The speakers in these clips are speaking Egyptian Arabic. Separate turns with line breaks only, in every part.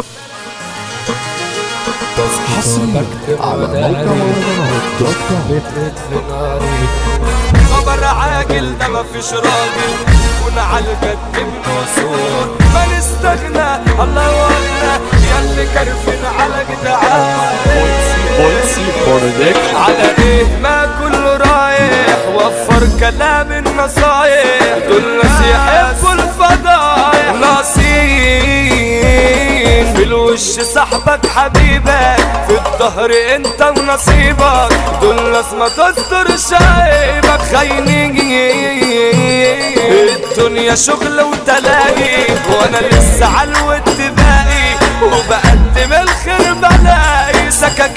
حصريا على موقع مهرجانات دوت كوم
خبر عاجل ده مفيش راجل كنا على الجد بنصور ما نستغنى الله اغنى ياللي كرفين على جدعان
بولسي برودكشن
على ايه ما كله رايح وفر كلام النصايح دول ناس يحبوا الفضايح ناصين في الوش صاحبك حبيبك في الظهر انت ونصيبك دول ناس ما تستر شايبك خاينين الدنيا شغل وتلاقي وانا لسه على الود باقي وبقدم الخير بلاقي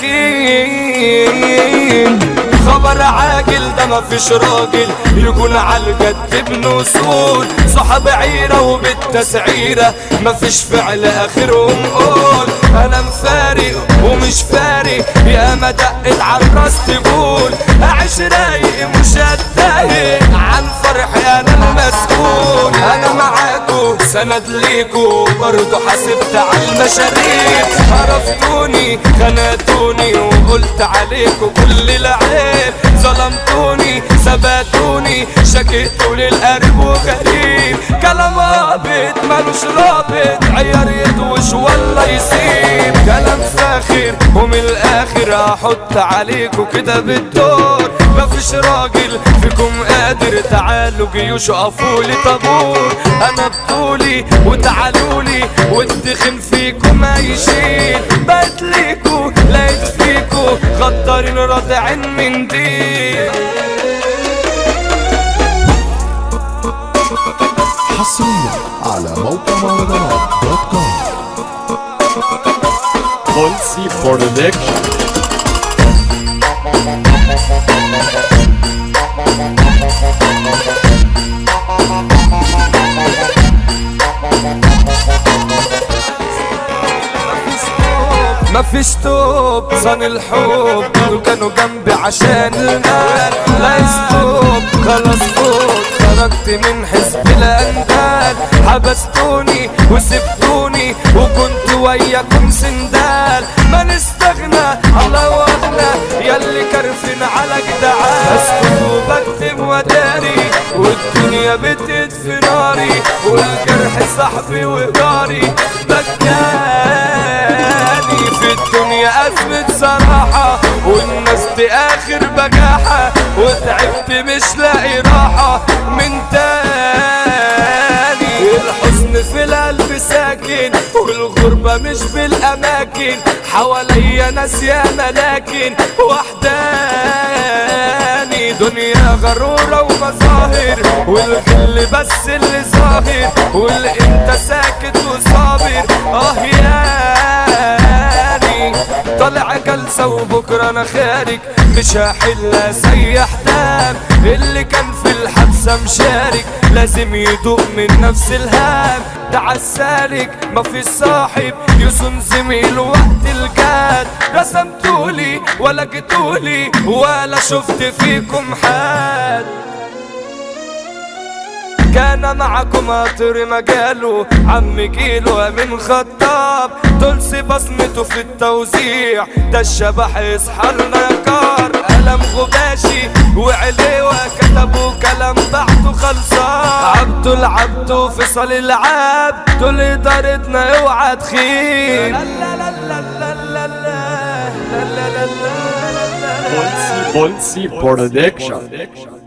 سكاكين خبر عاجل ده مفيش راجل يكون على الجد بنصول صحاب عيرة وبالتسعيرة مفيش فعل اخرهم قول انا مفارق ومش فارق يا ما دقت على الراس تقول اعيش رايق مش هتضايق عن فرحي انا المسؤول انا معاكو سند ليكو برضو حاسبت على المشاريع عرفتوني خناتوني وقلت عليكو كل العيب ظلمتوني ثبتوني شكيتوا للقريب وغريب كلام هابط ملوش رابط عيار يدوش ولا يسيب كلام فاخر ومن الاخر هحط عليكو كده بالدور مفيش راجل فيكم قادر تعالوا جيوش قفولي طابور انا بطولي وتعالولي والدخن فيكم ما يشيل بقت ليكو لقيت فيكو غدارين رادعين من دين
حصريا على موقع مهرجانات دوت كوم
بولسي برودكشن
مفيش توب صان الحب دول كانوا جنبي عشان المال لا يستوب خلاص فوت خرجت من حزب الاندال حبستوني وسبتوني وكنت وياكم سندال ما نستغنى الله اغنى ياللي كرفين على جدعان اسكت وبكتم وداري والدنيا بتدفي ناري والجرح صاحبي وجاري بكاني في الدنيا أزمة صراحة والناس دي آخر بجاحة وتعبت مش لاقي راحة من تاني الحزن في القلب ساكن والغربة مش بالأماكن حواليا ناس ياما لكن وحداني دنيا غرورة ومظاهر والغل بس اللي ظاهر واللي انت ساكت وصابر اه ياني طالع جلسة وبكرة انا خارج مش هحل اسيح دام اللي كان في الحبسة مشارك لازم يدوق من نفس الهام ده عالسالك مفيش صاحب يصون زميل وقت الجاد رسمتولي ولا جيتولي ولا شفت فيكم حد كان معكم قطر مجاله عم جيله امين خطاب دولسي بصمته في التوزيع ده الشبح يصحى لنا يا كار قلم غباشي وعليوة كتبوا كلام بعته خلصان عبدو العبدو في صال العاب دول ادارتنا اوعى تخيب لا لا لا لا لا لا لا لا لا لا لا لا
بولسي بولسي برودكشن